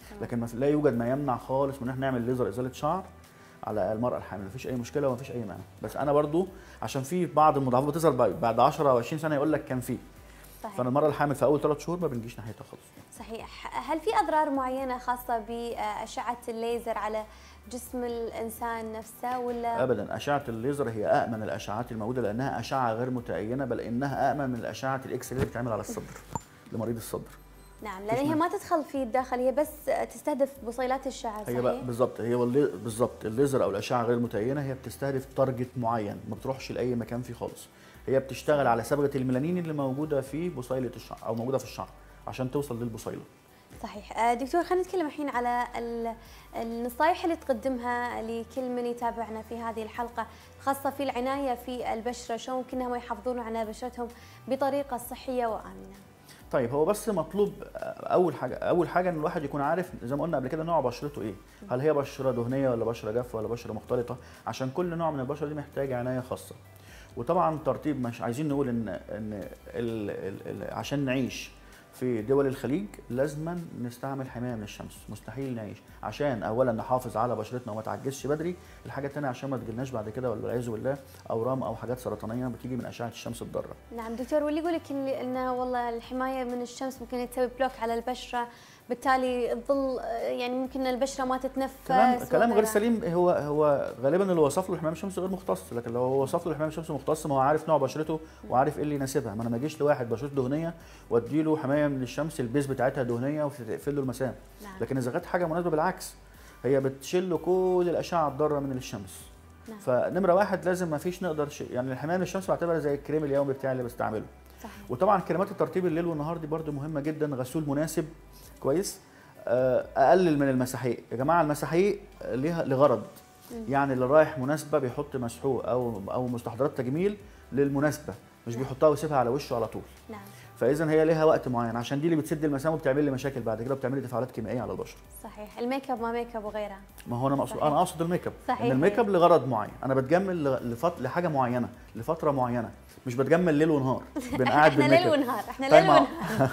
لكن ما في- لا يوجد ما يمنع خالص من ان احنا نعمل ليزر ازاله شعر على المراه الحامل مفيش اي مشكله ومفيش اي مانع بس انا برضو عشان في بعض المضاعفات بتظهر بعد- بعد 10 او 20 سنه يقول لك كان في صحيح فانا المراه الحامل في اول ثلاث شهور ما بنجيش ناحيتها خالص صحيح هل في اضرار معينه خاصه باشعه الليزر على جسم الانسان نفسه ولا ابدا اشعه الليزر هي امن الاشعات الموجوده لانها اشعه غير متأينه بل انها امن من الاشعه الاكس اللي بتتعمل على الصدر لمريض الصدر نعم لان هي ما تدخل في الداخل هي بس تستهدف بصيلات الشعر هي بقى صحيح بالظبط هي واللي- بالظبط الليزر او الاشعه غير المتأينه هي بتستهدف تارجت معين ما بتروحش لاي مكان فيه خالص هي بتشتغل على صبغه الميلانين اللي موجوده في بصيله الشعر او موجوده في الشعر عشان توصل للبصيله صحيح آه، دكتور خلينا نتكلم الحين على ال- النصائح اللي تقدمها لكل من يتابعنا في هذه الحلقه خاصه في العنايه في البشره شلون ممكن انهم يحافظون على بشرتهم بطريقه صحيه وامنه طيب هو بس مطلوب اول حاجه اول حاجه ان الواحد يكون عارف زي ما قلنا قبل كده نوع بشرته ايه هل هي بشره دهنيه ولا بشره جافه ولا بشره مختلطه عشان كل نوع من البشره دي محتاج عنايه خاصه وطبعا ترتيب مش عايزين نقول ان ان ال ال ال عشان نعيش في دول الخليج لازما نستعمل حمايه من الشمس مستحيل نعيش عشان اولا نحافظ على بشرتنا وما تعجزش بدري الحاجه الثانيه عشان ما تجيلناش بعد كده والعياذ بالله اورام او حاجات سرطانيه بتيجي من اشعه الشمس الضاره نعم دكتور واللي يقول لك إن- انه والله الحمايه من الشمس ممكن تسوي بلوك على البشره بالتالي الظل آه، يعني ممكن البشره ما تتنفس كلام كلام غير وغيرها. سليم هو هو غالبا اللي وصف له الحمام الشمسي غير مختص لكن لو هو وصف له الحمام الشمسي مختص ما هو عارف نوع بشرته وعارف ايه اللي يناسبها ما انا ما اجيش لواحد بشرته دهنيه وادي له حمايه من الشمس البيز بتاعتها دهنيه وتقفل له المسام نعم. لكن اذا كانت حاجه مناسبه بالعكس هي بتشيل له كل الاشعه الضاره من الشمس نعم. فنمره واحد لازم ما فيش نقدر شيء يعني الحمايه من الشمس بعتبرها زي الكريم اليومي بتاعي اللي بستعمله صحيح وطبعا كلمات الترطيب الليل والنهار دي برده مهمه جدا غسول مناسب كويس آه، اقلل من المساحيق يا جماعه المساحيق ليها لغرض يعني اللي رايح مناسبه بيحط مسحوق او او مستحضرات تجميل للمناسبه مش بيحطها ويسيبها على وشه على طول نعم فاذا هي ليها وقت معين عشان دي اللي بتسد المسام وبتعمل لي مشاكل بعد كده وبتعمل لي تفاعلات كيميائيه على البشره صحيح الميك اب ما ميك اب وغيرها ما هو انا مقصود صحيح. انا اقصد الميك اب صحيح. ان الميك اب لغرض معين انا بتجمل لغ- لفت... لحاجه معينه لفتره معينه مش بتجمل ليل ونهار بنقعد احنا بالميك ليل اب ونهار احنا طيب ليل ما-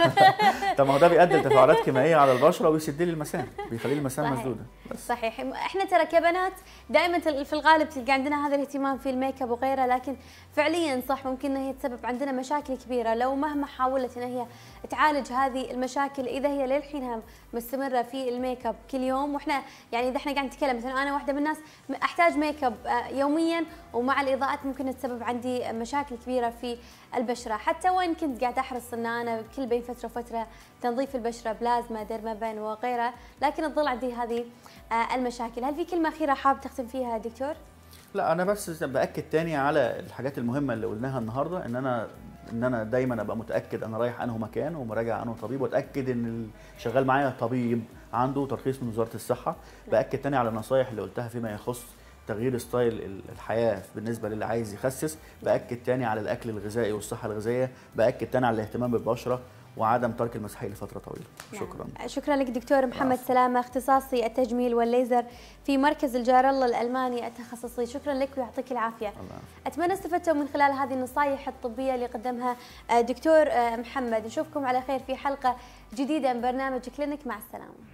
ونهار طب ما هو ده بيؤدي لتفاعلات كيميائيه على البشره ويسد لي المسام بيخلي لي المسام صحيح. مسدوده بس صحيح احنا ترى كبنات دائما في الغالب تلقى عندنا هذا الاهتمام في الميك اب وغيره لكن فعليا صح ممكن ان هي تسبب عندنا مشاكل كبيره لو مهما حاولت ان هي تعالج هذه المشاكل اذا هي للحينها مستمره في الميك اب كل يوم واحنا يعني اذا احنا قاعد نتكلم مثلا انا واحده من الناس احتاج ميك اب آه، يوميا ومع الاضاءات ممكن تسبب عندي مشاكل كبيره في البشره حتى وان كنت قاعده احرص ان انا كل بين فتره وفتره تنظيف البشره بلازما ديرمابين وغيرها لكن تظل عندي هذه آه، المشاكل هل في كلمه اخيره حاب تختم فيها دكتور لا انا بس باكد تاني على الحاجات المهمه اللي قلناها النهارده ان انا ان انا دايما ابقى متاكد انا رايح انه مكان ومراجع انه طبيب واتاكد ان اللي شغال معايا طبيب عنده ترخيص من وزاره الصحه باكد تاني على النصايح اللي قلتها فيما يخص تغيير ستايل ال- الحياه بالنسبه للي عايز يخسس باكد تاني على الاكل الغذائي والصحه الغذائيه باكد تاني على الاهتمام بالبشره وعدم ترك المساحيق لفتره طويله شكرا نعم. شكرا لك دكتور محمد العفو. سلامه اختصاصي التجميل والليزر في مركز الجار الله الالماني التخصصي شكرا لك ويعطيك العافيه الله يعافيك. اتمنى استفدتم من خلال هذه النصائح الطبيه اللي قدمها آه، دكتور آه، محمد نشوفكم على خير في حلقه جديده من برنامج كلينك مع السلامه